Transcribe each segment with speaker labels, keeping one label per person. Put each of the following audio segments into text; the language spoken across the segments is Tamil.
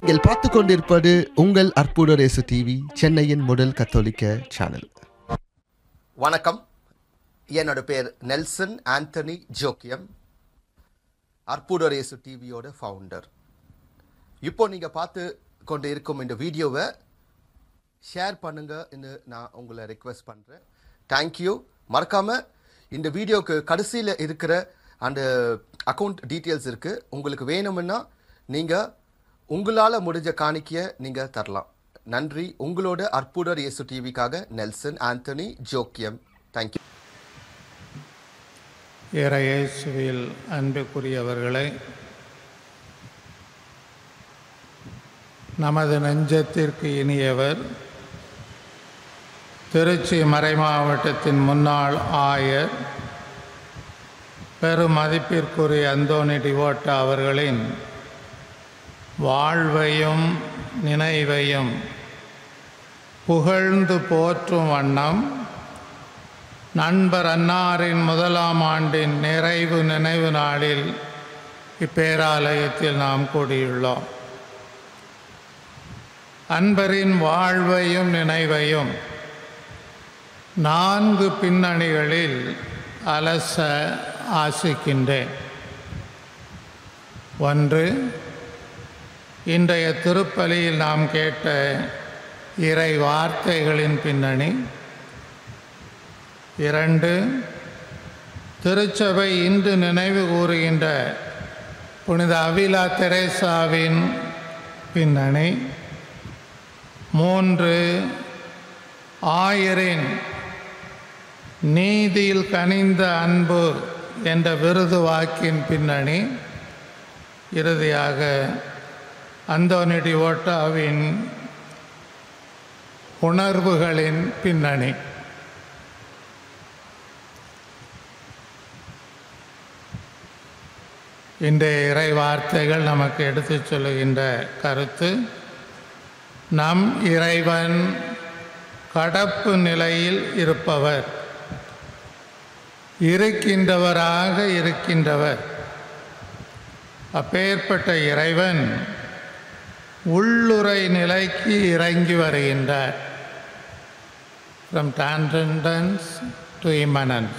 Speaker 1: நீங்கள் பார்த்து கொண்டிருப்பது உங்கள் அற்புத ரேசு டிவி சென்னையின் முதல் கத்தோலிக்க சேனல்
Speaker 2: வணக்கம் என்னோட பேர் நெல்சன் ஆண்டனி ஜோக்கியம் அற்புதரேசு டிவியோட ஃபவுண்டர் இப்போ நீங்கள் பார்த்து கொண்டு இருக்கும் இந்த வீடியோவை ஷேர் பண்ணுங்கன்னு நான் உங்களை ரெக்வெஸ்ட் பண்ணுறேன் தேங்க்யூ மறக்காமல் இந்த வீடியோக்கு கடைசியில் இருக்கிற அந்த அக்கௌண்ட் டீட்டெயில்ஸ் இருக்குது உங்களுக்கு வேணும்னா நீங்கள் உங்களால் முடிஞ்ச காணிக்கையை நீங்கள் தரலாம் நன்றி உங்களோட அற்புதர் இயேசு டிவிக்காக நெல்சன் ஆண்டனி ஜோக்கியம் தேங்க்யூ
Speaker 3: இறையேசுவில் அன்புக்குரியவர்களே நமது நெஞ்சத்திற்கு இனியவர் திருச்சி மறைமாவட்டத்தின் முன்னாள் ஆயர் பெரும் மதிப்பிற்குரிய அந்தோனி டிவோட்டா அவர்களின் வாழ்வையும் நினைவையும் புகழ்ந்து போற்றும் வண்ணம் நண்பர் அன்னாரின் முதலாம் ஆண்டின் நிறைவு நினைவு நாளில் இப்பேராலயத்தில் நாம் கூடியுள்ளோம் அன்பரின் வாழ்வையும் நினைவையும் நான்கு பின்னணிகளில் அலச ஆசிக்கின்றேன் ஒன்று இன்றைய திருப்பலியில் நாம் கேட்ட இறை வார்த்தைகளின் பின்னணி இரண்டு திருச்சபை இன்று நினைவு கூறுகின்ற புனித அவிலா தெரேசாவின் பின்னணி மூன்று ஆயரின் நீதியில் கனிந்த அன்பு என்ற விருது வாக்கின் பின்னணி இறுதியாக அந்தோனிடி ஓட்டாவின் உணர்வுகளின் பின்னணி இன்றைய இறை வார்த்தைகள் நமக்கு எடுத்துச் சொல்லுகின்ற கருத்து நம் இறைவன் கடப்பு நிலையில் இருப்பவர் இருக்கின்றவராக இருக்கின்றவர் அப்பேற்பட்ட இறைவன் உள்ளுரை நிலைக்கு இறங்கி வருகின்றார் ஃப்ரம் டிரான்சண்டன்ஸ் டு இமனன்ஸ்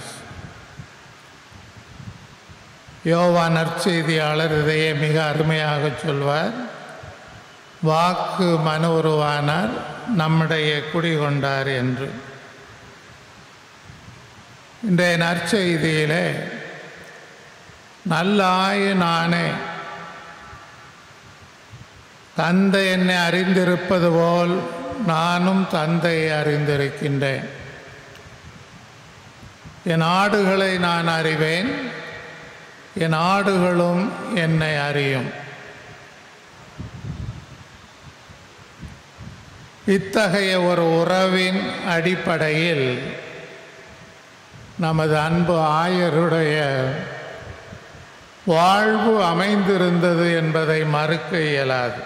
Speaker 3: யோவா நற்செய்தியாளர் இதையே மிக அருமையாக சொல்வார் வாக்கு மனு உருவானார் நம்முடைய குடிகொண்டார் என்று இன்றைய நற்செய்தியிலே நல்லாயு நானே தந்தை என்னை அறிந்திருப்பது போல் நானும் தந்தையை அறிந்திருக்கின்றேன் என் ஆடுகளை நான் அறிவேன் என் ஆடுகளும் என்னை அறியும் இத்தகைய ஒரு உறவின் அடிப்படையில் நமது அன்பு ஆயருடைய வாழ்வு அமைந்திருந்தது என்பதை மறுக்க இயலாது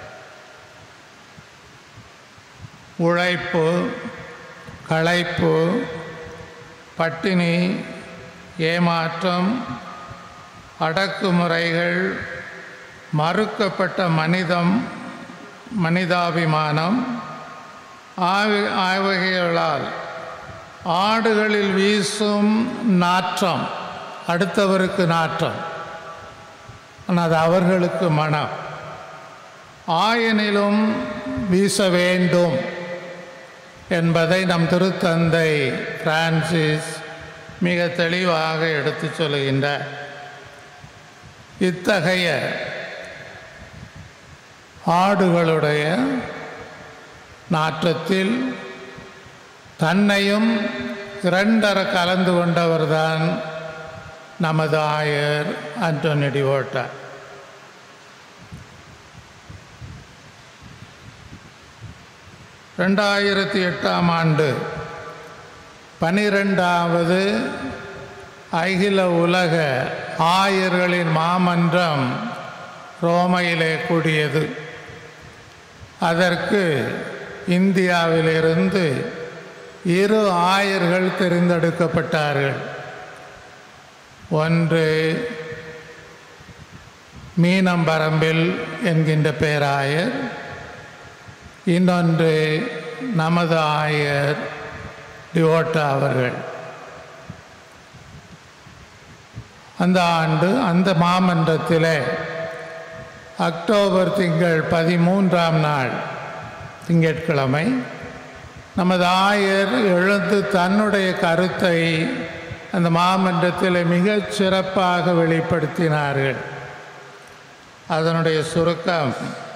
Speaker 3: உழைப்பு களைப்பு பட்டினி ஏமாற்றம் அடக்குமுறைகள் மறுக்கப்பட்ட மனிதம் மனிதாபிமானம் ஆவி ஆய்வகைகளால் ஆடுகளில் வீசும் நாற்றம் அடுத்தவருக்கு நாற்றம் ஆனால் அது அவர்களுக்கு மனம் ஆயனிலும் வீச வேண்டும் என்பதை நம் திருத்தந்தை பிரான்சிஸ் மிக தெளிவாக எடுத்துச் சொல்கின்றார் இத்தகைய ஆடுகளுடைய நாற்றத்தில் தன்னையும் இரண்டர கலந்து கொண்டவர்தான் நமது ஆயர் அண்டோனி டிவோட்டா ரெண்டாயிரத்தி எட்டாம் ஆண்டு பனிரெண்டாவது அகில உலக ஆயர்களின் மாமன்றம் ரோமையிலே கூடியது அதற்கு இந்தியாவிலிருந்து இரு ஆயர்கள் தேர்ந்தெடுக்கப்பட்டார்கள் ஒன்று மீனம்பரம்பில் என்கின்ற பேராயர் இன்னொன்று நமது ஆயர் டிவோட்டா அவர்கள் அந்த ஆண்டு அந்த மாமன்றத்திலே அக்டோபர் திங்கள் பதிமூன்றாம் நாள் திங்கட்கிழமை நமது ஆயர் எழுந்து தன்னுடைய கருத்தை அந்த மாமன்றத்தில் மிகச் சிறப்பாக வெளிப்படுத்தினார்கள் அதனுடைய சுருக்கம்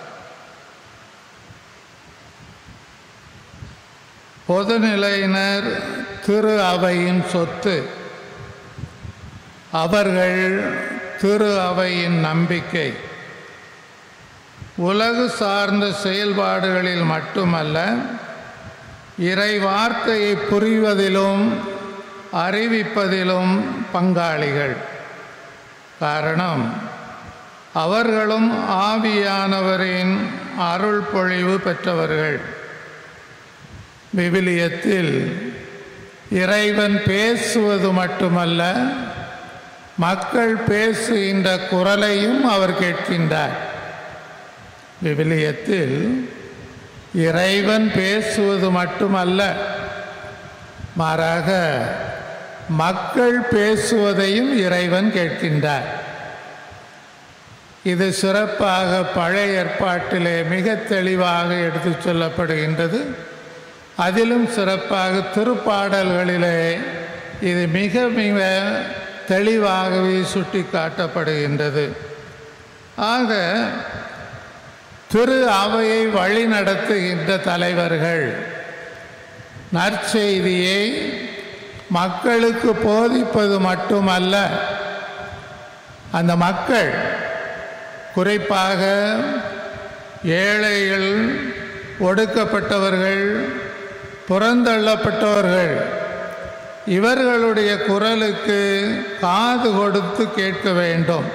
Speaker 3: பொதுநிலையினர் திரு அவையின் சொத்து அவர்கள் திரு அவையின் நம்பிக்கை உலகு சார்ந்த செயல்பாடுகளில் மட்டுமல்ல இறை வார்த்தையை புரிவதிலும் அறிவிப்பதிலும் பங்காளிகள் காரணம் அவர்களும் ஆவியானவரின் அருள் பொழிவு பெற்றவர்கள் விவிலியத்தில் இறைவன் பேசுவது மட்டுமல்ல மக்கள் பேசுகின்ற குரலையும் அவர் கேட்கின்றார் விவிலியத்தில் இறைவன் பேசுவது மட்டுமல்ல மாறாக மக்கள் பேசுவதையும் இறைவன் கேட்கின்றார் இது சிறப்பாக பழைய ஏற்பாட்டிலே மிக தெளிவாக எடுத்துச் சொல்லப்படுகின்றது அதிலும் சிறப்பாக திருப்பாடல்களிலே இது மிக மிக தெளிவாகவே சுட்டி காட்டப்படுகின்றது ஆக திரு அவையை வழி நடத்துகின்ற தலைவர்கள் நற்செய்தியை மக்களுக்கு போதிப்பது மட்டுமல்ல அந்த மக்கள் குறிப்பாக ஏழைகள் ஒடுக்கப்பட்டவர்கள் புறந்தள்ளப்பட்டவர்கள் இவர்களுடைய குரலுக்கு காது கொடுத்து கேட்க வேண்டும்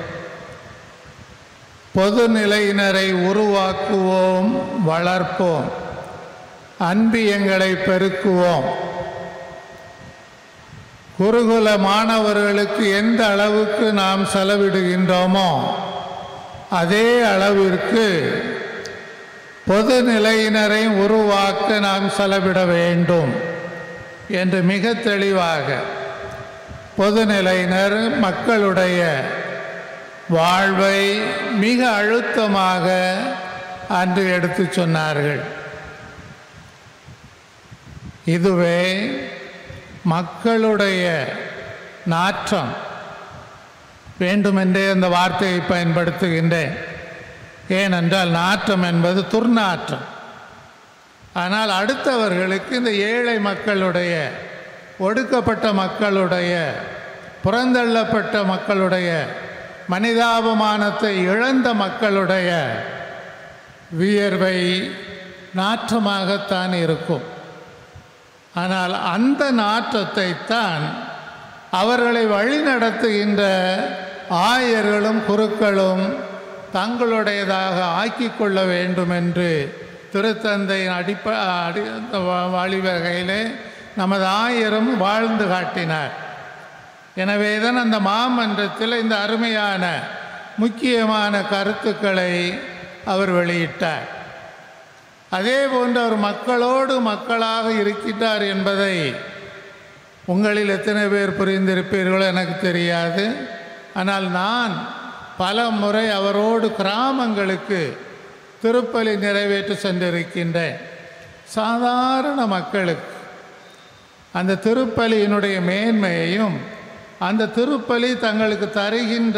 Speaker 3: பொதுநிலையினரை உருவாக்குவோம் வளர்ப்போம் அன்பியங்களை பெருக்குவோம் குருகுல மாணவர்களுக்கு எந்த அளவுக்கு நாம் செலவிடுகின்றோமோ அதே அளவிற்கு பொதுநிலையினரை உருவாக்க நாம் செலவிட வேண்டும் என்று மிக தெளிவாக பொதுநிலையினர் மக்களுடைய வாழ்வை மிக அழுத்தமாக அன்று எடுத்துச் சொன்னார்கள் இதுவே மக்களுடைய நாற்றம் வேண்டுமென்றே அந்த வார்த்தையை பயன்படுத்துகின்றேன் ஏனென்றால் நாற்றம் என்பது துர்நாற்றம் ஆனால் அடுத்தவர்களுக்கு இந்த ஏழை மக்களுடைய ஒடுக்கப்பட்ட மக்களுடைய புறந்தள்ளப்பட்ட மக்களுடைய மனிதாபமானத்தை இழந்த மக்களுடைய வியர்வை நாற்றமாகத்தான் இருக்கும் ஆனால் அந்த நாற்றத்தை தான் அவர்களை வழிநடத்துகின்ற ஆயர்களும் குருக்களும் தங்களுடையதாக ஆக்கிக் கொள்ள வேண்டும் என்று திருத்தந்தையின் அடிப்ப அடி வ- வழிவகையிலே நமது ஆயரும் வாழ்ந்து காட்டினார் எனவே தான் அந்த மாமன்றத்தில் இந்த அருமையான முக்கியமான கருத்துக்களை அவர் வெளியிட்டார் அதே போன்று அவர் மக்களோடு மக்களாக இருக்கின்றார் என்பதை உங்களில் எத்தனை பேர் புரிந்திருப்பீர்களோ எனக்கு தெரியாது ஆனால் நான் பல முறை அவரோடு கிராமங்களுக்கு திருப்பலி நிறைவேற்ற சென்றிருக்கின்றேன் சாதாரண மக்களுக்கு அந்த திருப்பலியினுடைய மேன்மையையும் அந்த திருப்பலி தங்களுக்கு தருகின்ற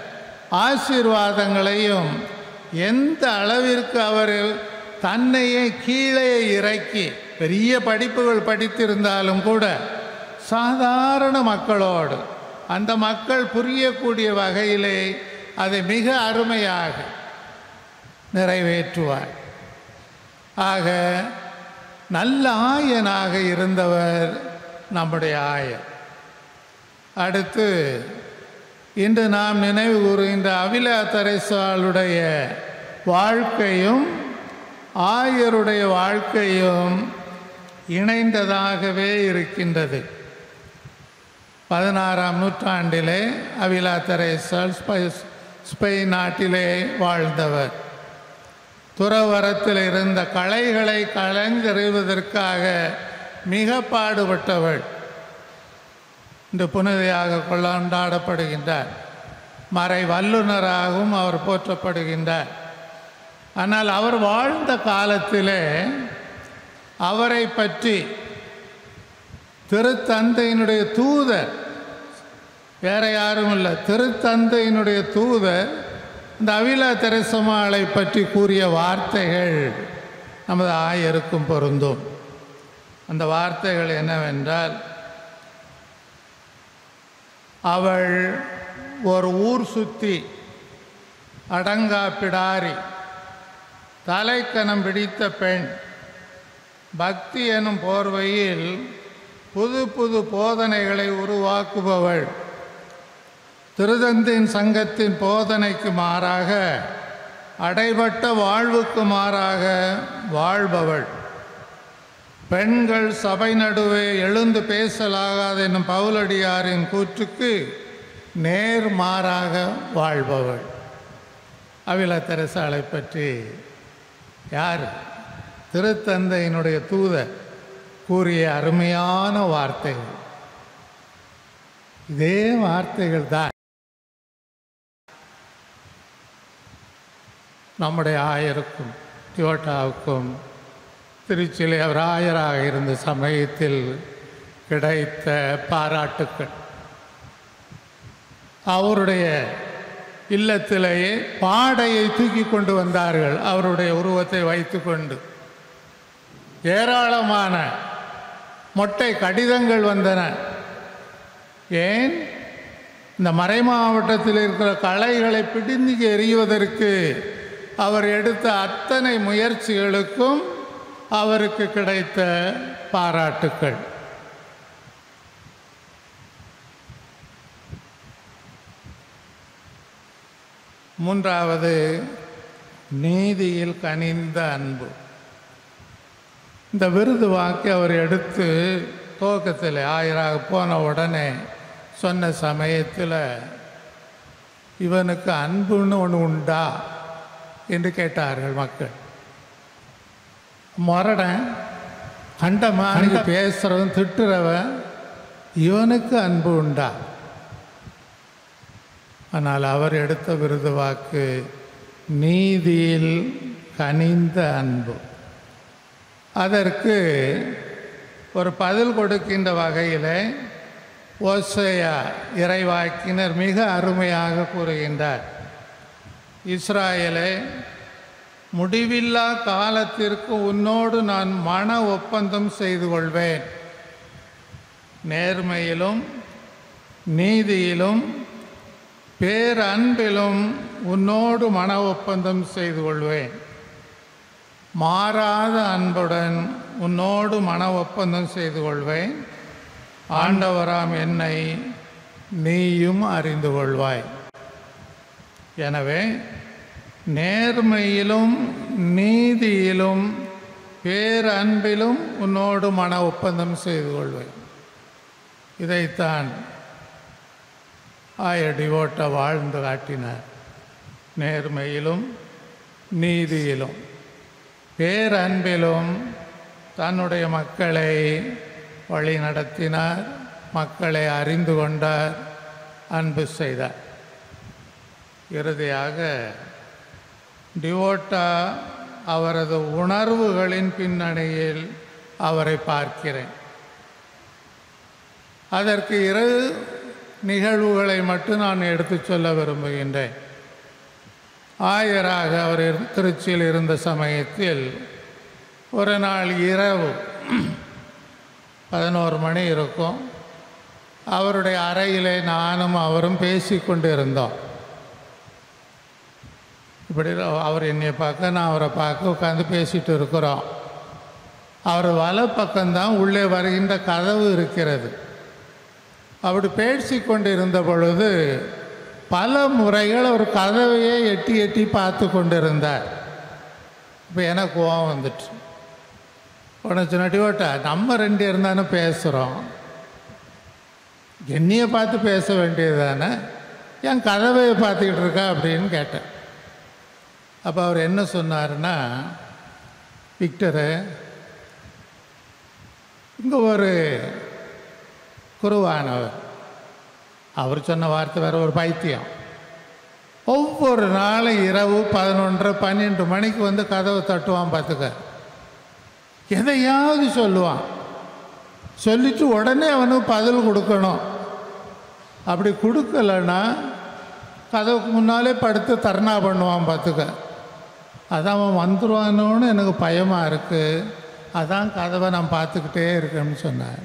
Speaker 3: ஆசீர்வாதங்களையும் எந்த அளவிற்கு அவர் தன்னையே கீழே இறக்கி பெரிய படிப்புகள் படித்திருந்தாலும் கூட சாதாரண மக்களோடு அந்த மக்கள் புரியக்கூடிய வகையிலே அதை மிக அருமையாக நிறைவேற்றுவார் ஆக நல்ல ஆயனாக இருந்தவர் நம்முடைய ஆயர் அடுத்து இன்று நாம் நினைவு கூறுகின்ற அவிலா தரைசாளுடைய வாழ்க்கையும் ஆயருடைய வாழ்க்கையும் இணைந்ததாகவே இருக்கின்றது பதினாறாம் நூற்றாண்டிலே அவிலா தரைசால் ஸ்ப- ஸ்பெயின் நாட்டிலே வாழ்ந்தவர் துறவரத்தில் இருந்த கலைகளை கலைஞ்செறிவதற்காக மிக பாடுபட்டவள் இந்த புனிதையாக கொண்டாடப்படுகின்றார் மறை வல்லுநராகவும் அவர் போற்றப்படுகின்றார் ஆனால் அவர் வாழ்ந்த காலத்திலே அவரை பற்றி திருத்தந்தையினுடைய தூதர் வேற யாரும் இல்லை திருத்தந்தையினுடைய தூதர் இந்த அவிலா தெரசமாளை பற்றி கூறிய வார்த்தைகள் நமது ஆயருக்கும் பொருந்தும் அந்த வார்த்தைகள் என்னவென்றால் அவள் ஒரு ஊர் சுத்தி அடங்கா பிடாரி தலைக்கணம் பிடித்த பெண் பக்தி எனும் போர்வையில் புது புது போதனைகளை உருவாக்குபவள் திருதந்தின் சங்கத்தின் போதனைக்கு மாறாக அடைபட்ட வாழ்வுக்கு மாறாக வாழ்பவள் பெண்கள் சபை நடுவே எழுந்து பேசலாகாது என்னும் பவுலடியாரின் கூற்றுக்கு நேர் மாறாக வாழ்பவள் அவில தெரசாலை பற்றி யார் திருத்தந்தையினுடைய தூதர் கூறிய அருமையான வார்த்தைகள் இதே வார்த்தைகள் தான் நம்முடைய ஆயருக்கும் டியோட்டாவுக்கும் திருச்சியிலே அவர் ஆயராக இருந்த சமயத்தில் கிடைத்த பாராட்டுக்கள் அவருடைய இல்லத்திலேயே பாடையை தூக்கி கொண்டு வந்தார்கள் அவருடைய உருவத்தை வைத்துக்கொண்டு ஏராளமான மொட்டை கடிதங்கள் வந்தன ஏன் இந்த மறை மாவட்டத்தில் இருக்கிற கலைகளை பிடிந்து எறிவதற்கு அவர் எடுத்த அத்தனை முயற்சிகளுக்கும் அவருக்கு கிடைத்த பாராட்டுக்கள் மூன்றாவது நீதியில் கனிந்த அன்பு இந்த விருது வாக்கி அவர் எடுத்து துவக்கத்தில் ஆயராக போன உடனே சொன்ன சமயத்தில் இவனுக்கு அன்புன்னு ஒன்று உண்டா என்று கேட்டார்கள் மக்கள் முரடன் கண்டமாக பேசுகிறவன் திட்டுறவன் இவனுக்கு அன்பு உண்டா ஆனால் அவர் எடுத்த விருது வாக்கு நீதியில் கனிந்த அன்பு அதற்கு ஒரு பதில் கொடுக்கின்ற வகையில் ஓசையா இறைவாக்கினர் மிக அருமையாக கூறுகின்றார் இஸ்ராயலே முடிவில்லா காலத்திற்கு உன்னோடு நான் மன ஒப்பந்தம் செய்து கொள்வேன் நேர்மையிலும் நீதியிலும் பேரன்பிலும் உன்னோடு மன ஒப்பந்தம் செய்து கொள்வேன் மாறாத அன்புடன் உன்னோடு மன ஒப்பந்தம் செய்து கொள்வேன் ஆண்டவராம் என்னை நீயும் அறிந்து கொள்வாய் எனவே நேர்மையிலும் நீதியிலும் பேரன்பிலும் உன்னோடு மன ஒப்பந்தம் செய்து கொள்வேன் இதைத்தான் ஆய டிவோட்ட வாழ்ந்து காட்டினார் நேர்மையிலும் நீதியிலும் பேரன்பிலும் தன்னுடைய மக்களை வழி நடத்தினார் மக்களை அறிந்து கொண்டார் அன்பு செய்தார் இறுதியாக டிவோட்டா அவரது உணர்வுகளின் பின்னணியில் அவரை பார்க்கிறேன் அதற்கு இரு நிகழ்வுகளை மட்டும் நான் எடுத்துச் சொல்ல விரும்புகின்றேன் ஆயராக அவர் இரு- திருச்சியில் இருந்த சமயத்தில் ஒரு நாள் இரவு பதினோரு மணி இருக்கும் அவருடைய அறையிலே நானும் அவரும் பேசிக்கொண்டு இருந்தோம் இப்படி அவர் என்னை பார்க்க நான் அவரை பார்க்க உட்காந்து பேசிட்டு இருக்கிறோம் அவர் வலை பக்கம்தான் உள்ளே வருகின்ற கதவு இருக்கிறது அப்படி பேசி கொண்டு இருந்த பொழுது பல முறைகள் அவர் கதவையே எட்டி எட்டி பார்த்து கொண்டிருந்தார் இப்போ எனக்கு கோவம் வந்துட்டு உடனே சொன்னாட்டி ஓட்டா நம்ம ரெண்டு இருந்தானே பேசுகிறோம் என்னைய பார்த்து பேச வேண்டியது தானே ஏன் கதவை பார்த்துக்கிட்டு இருக்கா அப்படின்னு கேட்டேன் அப்போ அவர் என்ன சொன்னாருன்னா விக்டரு இங்கே ஒரு குருவானவர் அவர் சொன்ன வார்த்தை வேற ஒரு பைத்தியம் ஒவ்வொரு நாளும் இரவு பதினொன்றரை பன்னெண்டு மணிக்கு வந்து கதவை தட்டுவான் பார்த்துக்க எதையாவது சொல்லுவான் சொல்லிட்டு உடனே அவனுக்கு பதில் கொடுக்கணும் அப்படி கொடுக்கலன்னா கதவுக்கு முன்னாலே படுத்து தர்ணா பண்ணுவான் பார்த்துக்க அதான் அவன் வந்துடுவானோன்னு எனக்கு பயமாக இருக்குது அதான் கதவை நான் பார்த்துக்கிட்டே இருக்கேன்னு சொன்னார்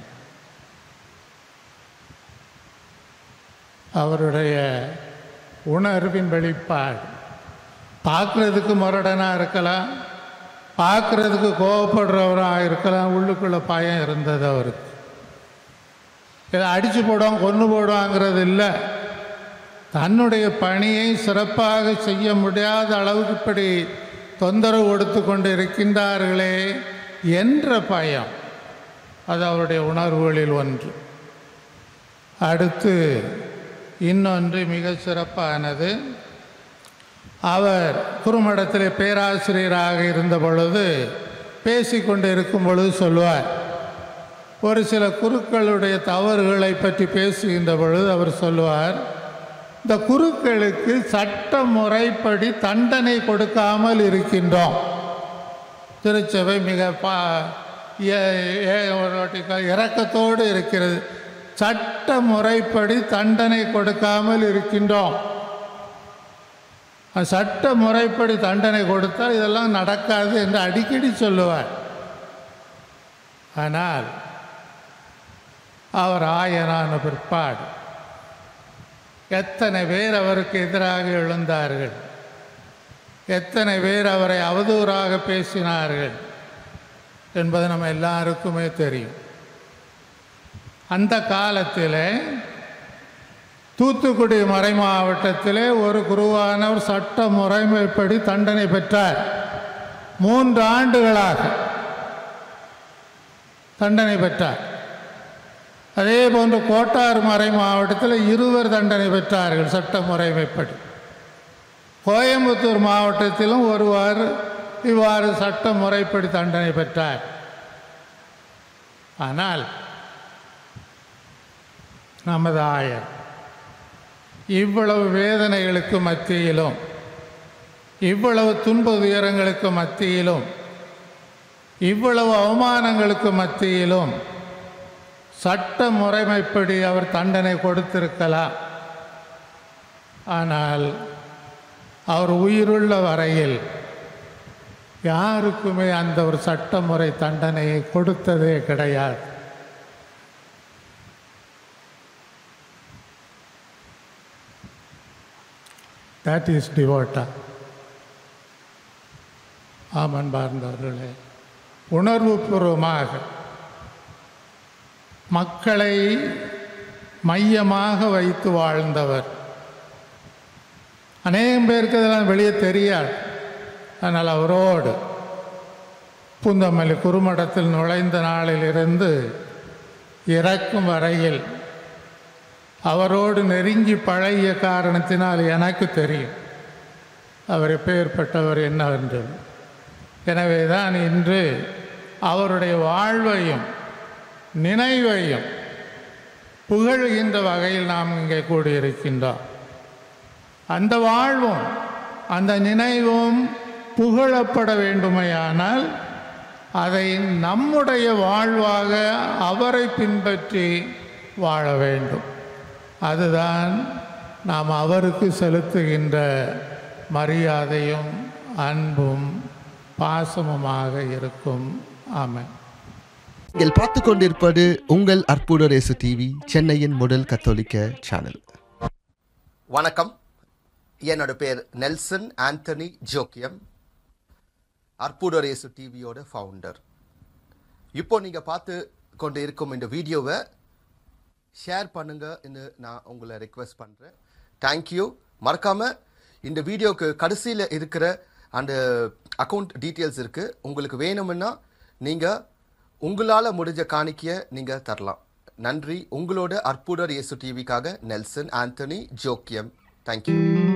Speaker 3: அவருடைய உணர்வின் வெளிப்பாடு பார்க்குறதுக்கு முரடனாக இருக்கலாம் பார்க்குறதுக்கு கோவப்படுறவராக இருக்கலாம் உள்ளுக்குள்ளே பயம் இருந்தது அவருக்கு இதை அடித்து போடுவான் கொன்று போடுவாங்கிறது இல்லை தன்னுடைய பணியை சிறப்பாக செய்ய முடியாத அளவுக்கு இப்படி தொந்தரவு கொடுத்து கொண்டு இருக்கின்றார்களே என்ற பயம் அது அவருடைய உணர்வுகளில் ஒன்று அடுத்து இன்னொன்று மிக சிறப்பானது அவர் குறுமடத்தில் பேராசிரியராக இருந்த பொழுது பேசிக்கொண்டு இருக்கும் பொழுது சொல்வார் ஒரு சில குருக்களுடைய தவறுகளை பற்றி பேசுகின்ற பொழுது அவர் சொல்லுவார் இந்த குருக்களுக்கு சட்ட முறைப்படி தண்டனை கொடுக்காமல் இருக்கின்றோம் திருச்சபை மிக பா ஏ- ஏ- ஒரு வாட்டி க- இரக்கத்தோடு இருக்கிறது சட்ட முறைப்படி தண்டனை கொடுக்காமல் இருக்கின்றோம் அது சட்ட முறைப்படி தண்டனை கொடுத்தால் இதெல்லாம் நடக்காது என்று அடிக்கடி சொல்லுவார் ஆனால் அவர் ஆயனான பிற்பாடு எத்தனை பேர் அவருக்கு எதிராக எழுந்தார்கள் எத்தனை பேர் அவரை அவதூறாக பேசினார்கள் என்பது நம்ம எல்லாருக்குமே தெரியும் அந்த காலத்தில் தூத்துக்குடி மறை மாவட்டத்திலே ஒரு குருவானவர் சட்ட முறைமைப்படி தண்டனை பெற்றார் மூன்று ஆண்டுகளாக தண்டனை பெற்றார் அதே போன்று கோட்டார் மறை மாவட்டத்தில் இருவர் தண்டனை பெற்றார்கள் சட்ட முறைமைப்படி கோயம்புத்தூர் மாவட்டத்திலும் ஒருவர் இவ்வாறு சட்ட முறைப்படி தண்டனை பெற்றார் ஆனால் நமது ஆயர் இவ்வளவு வேதனைகளுக்கு மத்தியிலும் இவ்வளவு துன்ப துயரங்களுக்கு மத்தியிலும் இவ்வளவு அவமானங்களுக்கு மத்தியிலும் சட்ட முறைமைப்படி அவர் தண்டனை கொடுத்திருக்கலாம் ஆனால் அவர் உயிருள்ள வரையில் யாருக்குமே அந்த ஒரு சட்டமுறை தண்டனையை கொடுத்ததே கிடையாது தட் இஸ் டிவோட்டா ஆமன் பார்ந்தவர்களே உணர்வுபூர்வமாக மக்களை மையமாக வைத்து வாழ்ந்தவர் அநேகம் பேருக்கு இதெல்லாம் வெளியே தெரியாது ஆனால் அவரோடு பூந்தமல்லி குறுமடத்தில் நுழைந்த நாளிலிருந்து இறக்கும் வரையில் அவரோடு நெருங்கி பழகிய காரணத்தினால் எனக்கு தெரியும் அவர் எப்பேற்பட்டவர் என்னவென்று எனவே தான் இன்று அவருடைய வாழ்வையும் நினைவையும் புகழ்கின்ற வகையில் நாம் இங்கே கூடியிருக்கின்றோம் அந்த வாழ்வும் அந்த நினைவும் புகழப்பட வேண்டுமையானால் அதை நம்முடைய வாழ்வாக அவரை பின்பற்றி வாழ வேண்டும் அதுதான் நாம் அவருக்கு செலுத்துகின்ற மரியாதையும் அன்பும் பாசமுமாக இருக்கும் ஆமென்
Speaker 1: நீங்கள் பார்த்து கொண்டிருப்பது உங்கள் அற்புத ரேசு டிவி சென்னையின் முதல் கத்தோலிக்க சேனல்
Speaker 2: வணக்கம் என்னோட பேர் நெல்சன் ஆண்டனி ஜோக்கியம் அற்புதரேசு டிவியோட ஃபவுண்டர் இப்போ நீங்கள் பார்த்து கொண்டு இருக்கும் இந்த வீடியோவை ஷேர் பண்ணுங்கன்னு நான் உங்களை ரெக்வெஸ்ட் பண்ணுறேன் தேங்க்யூ மறக்காமல் இந்த வீடியோக்கு கடைசியில் இருக்கிற அந்த அக்கௌண்ட் டீட்டெயில்ஸ் இருக்குது உங்களுக்கு வேணும்னா நீங்கள் உங்களால் முடிஞ்ச காணிக்கையை நீங்கள் தரலாம் நன்றி உங்களோட அற்புதர் இயேசு டிவிக்காக நெல்சன் ஆண்டனி ஜோக்கியம் தேங்க்யூ